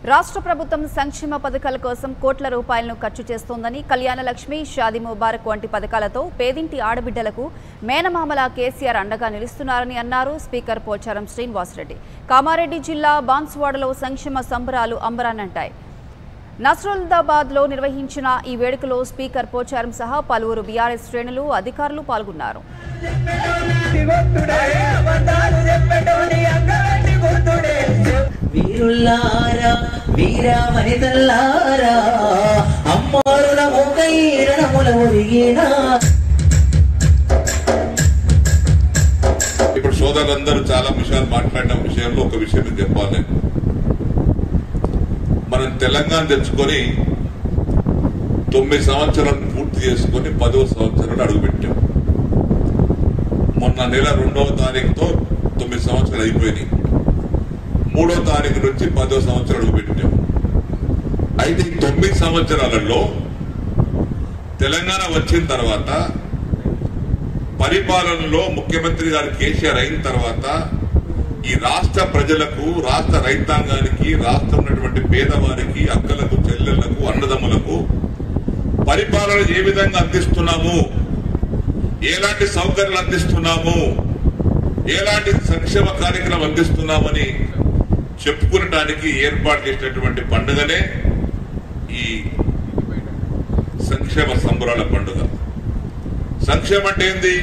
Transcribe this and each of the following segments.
రాష్ట్ర ప్రభుత్వం సంక్షేమ పథకాల కోసం కోట్ల రూపాయలను ఖర్చు చేస్తోందని కళ్యాణ లక్ష్మి షాది ముబారక్ వంటి పథకాలతో పేదింటి ఆడబిడ్డలకు మేనమామల కేసీఆర్ అండగా నిలుస్తున్నారని అన్నారు స్పీకర్ పోచారం శ్రీనివాసరెడ్డి కామారెడ్డి జిల్లా బాన్స్వాడలో సంక్షేమ సంబరాలు అంబరానంటాయి నస్రుల్దాబాద్లో నిర్వహించిన ఈ వేడుకలో స్పీకర్ పోచారం సహా పలువురు బీఆర్ఎస్ శ్రేణులు అధికారులు పాల్గొన్నారు వీరుల్లారా వీర వనితల్లారా అమ్మారుల మోకైరణముల ఒరిగిన ఇప్పుడు సోదరులందరూ చాలా విషయాలు మాట్లాడిన విషయంలో ఒక విషయం మీకు చెప్పాలి మనం తెలంగాణ తెచ్చుకొని తొమ్మిది సంవత్సరాలు పూర్తి చేసుకొని పదవ సంవత్సరాలు అడుగుపెట్టాం మొన్న నెల రెండవ తారీఖుతో తొమ్మిది సంవత్సరాలు అయిపోయినాయి మూడో తారీఖు నుంచి పదో సంవత్సరం అడుగుపెట్టాం అయితే ఈ తొమ్మిది సంవత్సరాలలో తెలంగాణ వచ్చిన తర్వాత పరిపాలనలో ముఖ్యమంత్రి గారు కేసీఆర్ అయిన తర్వాత ఈ రాష్ట్ర ప్రజలకు రాష్ట్ర రైతాంగానికి రాష్ట్రం ఉన్నటువంటి పేదవారికి అక్కలకు చెల్లెళ్లకు అన్నదమ్ములకు పరిపాలన ఏ విధంగా అందిస్తున్నాము ఎలాంటి సౌకర్యాలు అందిస్తున్నాము ఎలాంటి సంక్షేమ కార్యక్రమం అందిస్తున్నామని చెప్పుకునటానికి ఏర్పాటు చేసినటువంటి పండుగనే ఈ సంక్షేమ సంబరాల పండుగ సంక్షేమం అంటే ఏంది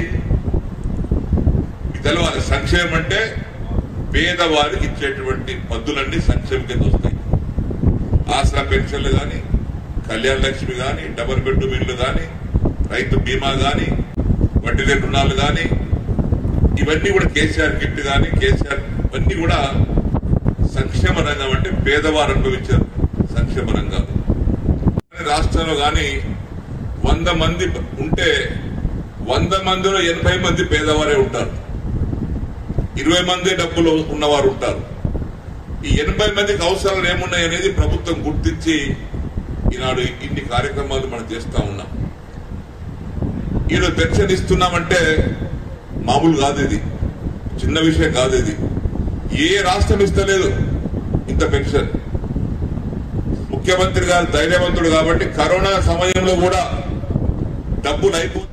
ఇది తెలవాలి సంక్షేమం అంటే పేదవారికి ఇచ్చేటువంటి పద్దులన్నీ సంక్షేమ కింద వస్తాయి ఆసరా పెన్షన్లు కానీ కళ్యాణ లక్ష్మి కానీ డబుల్ బెడ్రూమ్ ఇల్లు కానీ రైతు బీమా కానీ వడ్డీ రేటు రుణాలు కానీ ఇవన్నీ కూడా కేసీఆర్ కిట్ కానీ కేసీఆర్ ఇవన్నీ కూడా సంక్షేమ రంగం అంటే పేదవారు అనుభవించారు సంక్షేమ రంగాలు రాష్ట్రంలో కానీ వంద మంది ఉంటే వంద మందిలో ఎనభై మంది పేదవారే ఉంటారు ఇరవై మంది డబ్బులు ఉన్నవారు ఉంటారు ఈ ఎనభై మందికి అవసరాలు ఏమున్నాయి అనేది ప్రభుత్వం గుర్తించి ఈనాడు ఇన్ని కార్యక్రమాలు మనం చేస్తా ఉన్నాం ఈరోజు పెన్షన్ ఇస్తున్నామంటే మామూలు కాదు ఇది చిన్న విషయం కాదు ఇది ఏ రాష్ట్రం ఇస్తలేదు ఇంత పెన్షన్ ముఖ్యమంత్రి గారు ధైర్యవంతుడు కాబట్టి కరోనా సమయంలో కూడా డబ్బులు అయిపోతుంది